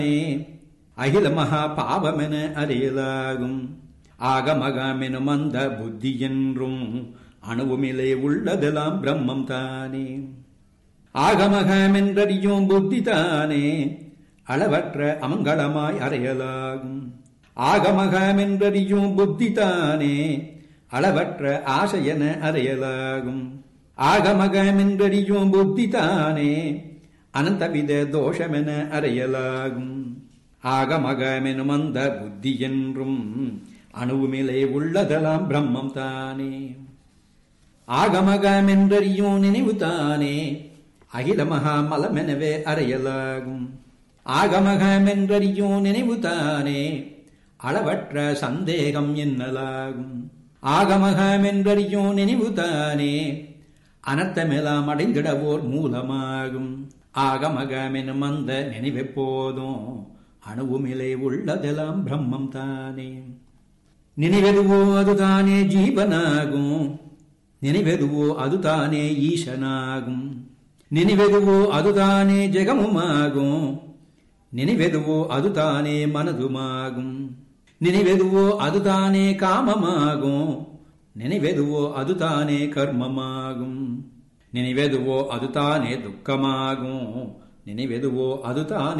அகில மகா பாவமென அறியலாகும் ஆகமகமெனும் அந்த புத்தி என்றும் அணுவுமிலே உள்ளதெல்லாம் பிரம்மம் தானே ஆகமகமென்றறியும் புத்தி தானே அளவற்ற அமங்கலமாய் அறையலாகும் ஆகமகமென்றறியும் புத்தி தானே அளவற்ற ஆசையென அறையலாகும் ஆகமகமென்றறியும் புத்தி தானே அனந்தவித தோஷமென அறையலாகும் ஆகமகமெனும் அந்த புத்தி என்றும் அணுவுமிலே உள்ளதெல்லாம் பிரம்மம் தானே ஆகமகமென்றறியும் நினைவு தானே அகில மகாமலமெனவே அறையலாகும் ஆகமகமென்றறியும் நினைவு தானே அளவற்ற சந்தேகம் என்னலாகும் ஆகமகமென்றறியும் நினைவு தானே அனர்த்தமெல்லாம் அடைந்திடவோர் மூலமாகும் ஆகமகமெனும் அந்த நினைவெப்போதும் அணுவுமிலே உள்ளதெல்லாம் பிரம்மம் தானே நினைவெதுவோ அதுதானே ஜீவனாகும் நினைவெதுவோ அதுதானே ஈசனாகும் நினைவெதுவோ அதுதானே ஜெகமுமாகும் நினைவெதுவோ அதுதானே மனதுமாகும் நினைவெதுவோ அதுதானே காமமாகும் நினைவெதுவோ அதுதானே கர்மமாகும் நினைவெதுவோ அதுதானே துக்கமாகும் நினைவெதுவோ அதுதானே